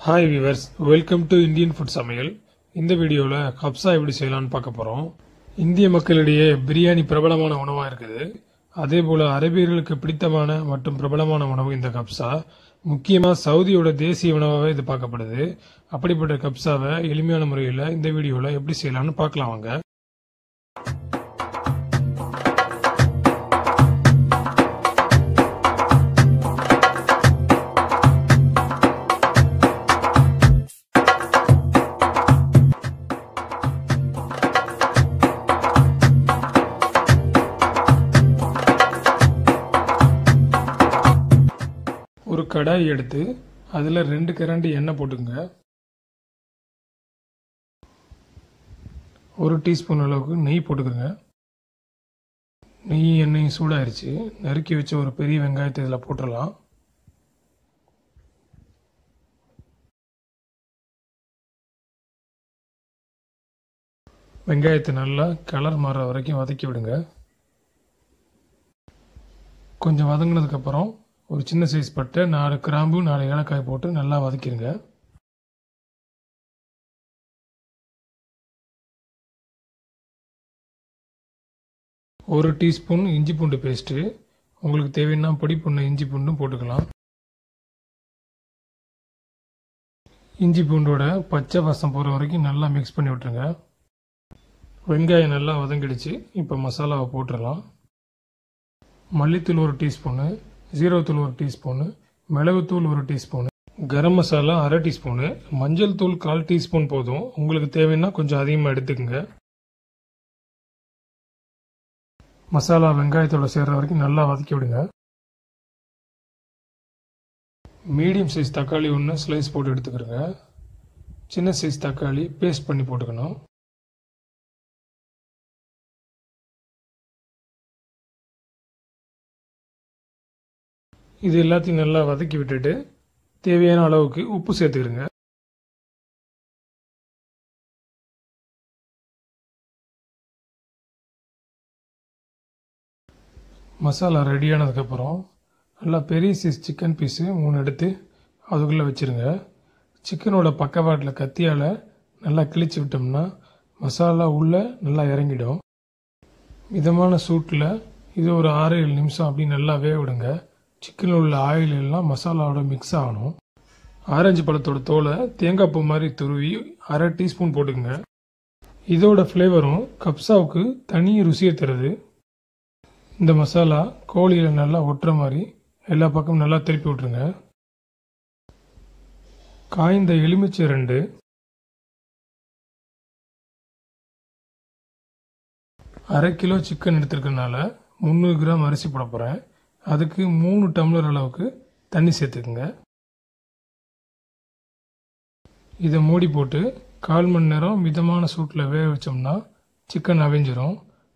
hi viewers welcome to Indian food சமையல் இந்த வீடியோவில் கப்ஸா எப்படி செய்யலாம்னு பார்க்க போகிறோம் இந்திய மக்களிடையே பிரியாணி பிரபலமான உணவாக இருக்குது அதே போல் அரபியர்களுக்கு பிடித்தமான மற்றும் பிரபலமான உணவு இந்த கப்ஸா முக்கியமாக சவுதியோட தேசிய உணவாகவே இது பார்க்கப்படுது அப்படிப்பட்ட கப்ஸாவை எளிமையான முறையில் இந்த வீடியோவில் எப்படி செய்யலாம்னு பார்க்கலாம் வாங்க ஒரு கடாய் எடுத்து அதில் ரெண்டு கரண்டி எண்ணெய் போட்டுங்க ஒரு டீஸ்பூன் அளவுக்கு நெய் போட்டுக்கோங்க நெய் எண்ணெயும் சூடாயிருச்சு நறுக்கி வச்ச ஒரு பெரிய வெங்காயத்தை இதில் போட்டுடலாம் வெங்காயத்தை நல்லா கலர் மாற வரைக்கும் வதக்கி விடுங்க கொஞ்சம் வதங்கினதுக்கப்புறம் ஒரு சின்ன சைஸ் பட்டை நாலு கிராம்பு நாலு ஏலக்காய் போட்டு நல்லா வதக்கிடுங்க ஒரு டீஸ்பூன் இஞ்சி பூண்டு பேஸ்ட்டு உங்களுக்கு தேவைன்னா பொடி பண்ண இஞ்சி பூண்டும் போட்டுக்கலாம் இஞ்சி பூண்டோட பச்சை வாசம் போகிற வரைக்கும் நல்லா மிக்ஸ் பண்ணி விட்டுருங்க வெங்காயம் நல்லா வதங்கிடுச்சு இப்போ மசாலாவை போட்டுடலாம் மல்லித்தூள் ஒரு டீஸ்பூனு ஜீரோத்தூள் ஒரு டீஸ்பூனு மிளகுத்தூள் ஒரு டீஸ்பூனு கரம் மசாலா அரை டீஸ்பூனு மஞ்சள் தூள் கால் டீஸ்பூன் போதும் உங்களுக்கு தேவைன்னா கொஞ்சம் அதிகமாக எடுத்துக்கங்க மசாலா வெங்காயத்தோட சேர்ற வரைக்கும் நல்லா வதக்கி விடுங்க மீடியம் சைஸ் தக்காளி ஒன்று ஸ்லைஸ் போட்டு எடுத்துக்கிறோங்க சின்ன சைஸ் தக்காளி பேஸ்ட் பண்ணி போட்டுக்கணும் இது எல்லாத்தையும் நல்லா வதக்கி விட்டுட்டு தேவையான அளவுக்கு உப்பு சேர்த்துக்கிறங்க மசாலா ரெடியானதுக்கப்புறம் நல்லா பெரிய சைஸ் சிக்கன் பீஸு மூணு எடுத்து அதுக்குள்ளே வச்சுருங்க சிக்கனோட பக்கவாட்டில் கத்தியால் நல்லா கிழிச்சு விட்டோம்னா மசாலா உள்ளே நல்லா இறங்கிடும் மிதமான சூட்டில் இது ஒரு ஆறு ஏழு நிமிஷம் அப்படி நல்லா வேக விடுங்க சிக்கனில் உள்ள ஆயில் எல்லாம் மசாலாவோட மிக்ஸ் ஆகணும் ஆரஞ்சு பழத்தோட தோலை தேங்காய் பூ மாதிரி துருவி அரை டீஸ்பூன் போட்டுக்கோங்க இதோட ஃப்ளேவரும் கப்ஸாவுக்கு தனி ருசியை தருது இந்த மசாலா கோழியில் நல்லா ஒட்டுற மாதிரி எல்லா பக்கமும் நல்லா திருப்பி விட்ருங்க காய்ந்த எலுமிச்சை ரெண்டு அரை கிலோ சிக்கன் எடுத்துருக்கனால முந்நூறு கிராம் அரிசி போட போகிறேன் அதுக்கு மூணு டம்ளர் அளவுக்கு தண்ணி சேர்த்துக்குங்க இதை மூடி போட்டு கால் மணி நேரம் மிதமான சூட்டில் வேக வச்சோம்னா சிக்கன் அவிஞ்சிரும்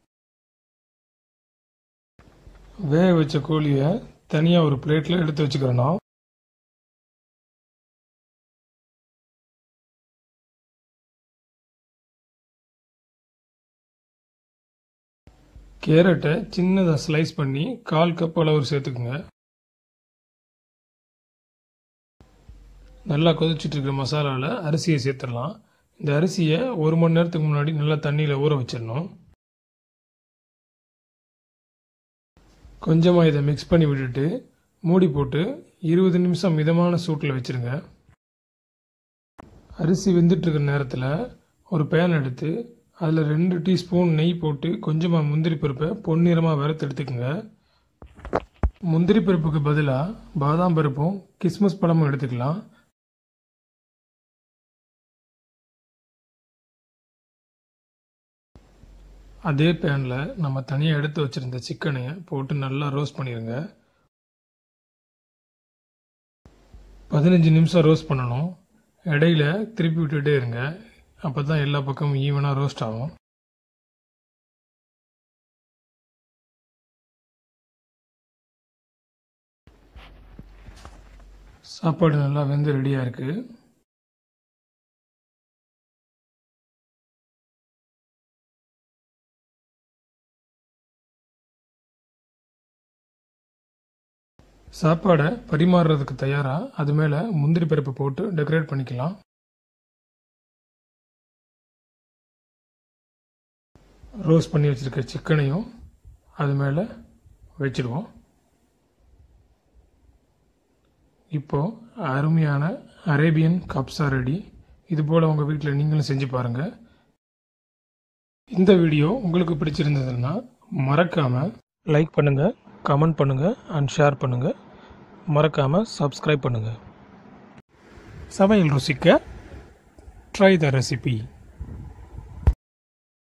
வேக வச்ச கோழியை தனியாக ஒரு பிளேட்டில் எடுத்து வச்சுக்கிறணும் கேரட்டை சின்னதாக ஸ்லைஸ் பண்ணி கால் கப் அளவு சேர்த்துக்குங்க நல்லா கொதிச்சுட்டு இருக்கிற மசாலாவில் அரிசியை சேர்த்துடலாம் இந்த அரிசியை ஒரு மணி நேரத்துக்கு முன்னாடி நல்லா தண்ணியில் ஊற வச்சிடணும் கொஞ்சமாக இதை மிக்ஸ் பண்ணி விட்டுட்டு மூடி போட்டு இருபது நிமிஷம் மிதமான சூட்டில் வச்சுருங்க அரிசி வெந்துட்டுருக்கிற நேரத்தில் ஒரு பேன் எடுத்து அதில் ரெண்டு டீஸ்பூன் நெய் போட்டு கொஞ்சமாக முந்திரி பருப்பை பொன்னிறமாக வறுத்து எடுத்துக்கோங்க முந்திரி பருப்புக்கு பதிலாக பாதாம் பருப்பும் கிஸ்மஸ் பழமும் எடுத்துக்கலாம் அதே பேனில் நம்ம தனியாக எடுத்து வச்சுருந்த சிக்கனை போட்டு நல்லா ரோஸ்ட் பண்ணிடுங்க பதினஞ்சு நிமிஷம் ரோஸ்ட் பண்ணணும் இடையில திருப்பி விட்டுகிட்டே இருங்க அப்போ தான் எல்லா பக்கமும் ஈவனாக ரோஸ்ட் ஆகும் சாப்பாடு நல்லா வெந்து ரெடியாக இருக்குது சாப்பாடை பரிமாறுறதுக்கு தயாராக அது மேலே முந்திரி பருப்பு போட்டு டெக்கரேட் பண்ணிக்கலாம் ரோஸ்ட் பண்ணி வச்சுருக்க சிக்கனையும் அது மேலே வச்சிடுவோம் இப்போது அருமையான அரேபியன் கப்ஸா ரெடி இது போல் உங்கள் வீட்டில் நீங்களும் செஞ்சு பாருங்கள் இந்த வீடியோ உங்களுக்கு பிடிச்சிருந்ததுன்னா மறக்காமல் லைக் பண்ணுங்கள் கமெண்ட் பண்ணுங்கள் அண்ட் ஷேர் பண்ணுங்கள் மறக்காமல் சப்ஸ்கிரைப் பண்ணுங்கள் சமையல் ருசிக்க ட்ரை த ரெசிபி